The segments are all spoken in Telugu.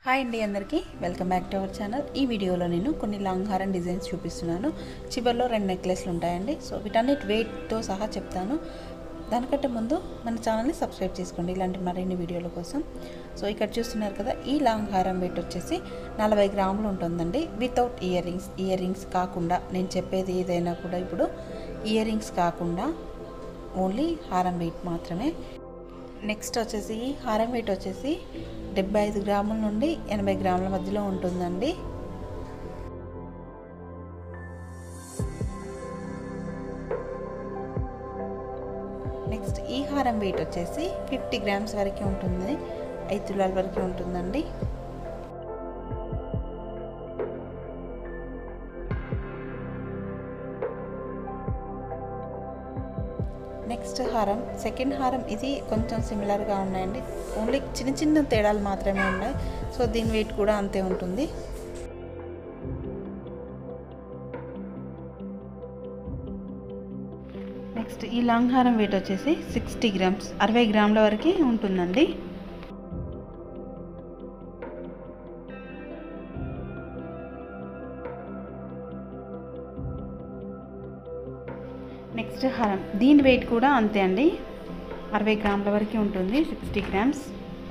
హాయ్ అండి అందరికీ welcome back to our channel ఈ వీడియోలో నేను కొన్ని లాంగ్ హారం డిజైన్స్ చూపిస్తున్నాను చివరిలో రెండు నెక్లెస్లు ఉంటాయండి సో వీటన్నిటి వెయిట్తో సహా చెప్తాను దానికంటే ముందు మన ఛానల్ని సబ్స్క్రైబ్ చేసుకోండి ఇలాంటి మరిన్ని వీడియోల కోసం సో ఇక్కడ చూస్తున్నారు కదా ఈ లాంగ్ హారం వెయిట్ వచ్చేసి నలభై గ్రాములు ఉంటుందండి without earrings earrings కాకుండా నేను చెప్పేది ఏదైనా కూడా ఇప్పుడు ఇయర్ రింగ్స్ కాకుండా ఓన్లీ హారం వెయిట్ మాత్రమే నెక్స్ట్ వచ్చేసి ఈ హారం వెయిట్ వచ్చేసి డెబ్బై ఐదు గ్రాముల నుండి ఎనభై గ్రాముల మధ్యలో ఉంటుందండి నెక్స్ట్ ఈ హారం వెయిట్ వచ్చేసి ఫిఫ్టీ గ్రామ్స్ వరకు ఉంటుంది ఐదు తులాల వరకు ఉంటుందండి నెక్స్ట్ హారం సెకండ్ హారం ఇది కొంచెం సిమిలర్గా ఉన్నాయండి ఓన్లీ చిన్న చిన్న తేడాలు మాత్రమే ఉన్నాయి సో దీని వెయిట్ కూడా అంతే ఉంటుంది నెక్స్ట్ ఈ లాంగ్ హారం వెయిట్ వచ్చేసి సిక్స్టీ గ్రామ్స్ అరవై గ్రాముల వరకు ఉంటుందండి నెక్స్ట్ హారం దీని వెయిట్ కూడా అంతే అండి అరవై గ్రాముల వరకు ఉంటుంది సిక్స్టీ గ్రామ్స్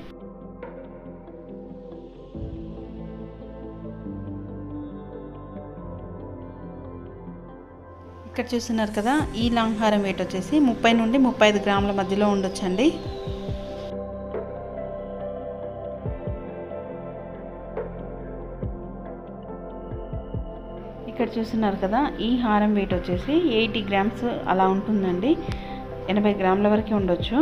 ఇక్కడ చూస్తున్నారు కదా ఈ లాంగ్ హారం వెయిట్ వచ్చేసి ముప్పై నుండి ముప్పై ఐదు గ్రాముల మధ్యలో ఉండొచ్చండి ఇక్కడ చూస్తున్నారు కదా ఈ హారం వెయిట్ వచ్చేసి ఎయిటీ గ్రామ్స్ అలా ఉంటుందండి ఎనభై గ్రాముల వరకు ఉండొచ్చు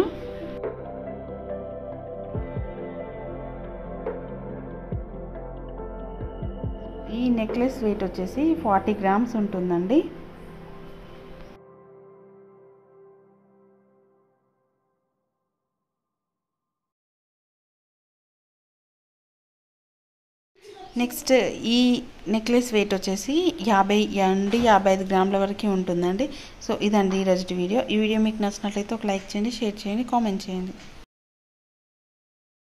ఈ నెక్లెస్ వెయిట్ వచ్చేసి ఫార్టీ గ్రామ్స్ ఉంటుందండి నెక్స్ట్ ఈ నెక్లెస్ వెయిట్ వచ్చేసి యాభై నుండి యాభై ఐదు గ్రాముల వరకు ఉంటుందండి సో ఇదండి ఈరోజు వీడియో ఈ వీడియో మీకు నచ్చినట్లయితే ఒక లైక్ చేయండి షేర్ చేయండి కామెంట్ చేయండి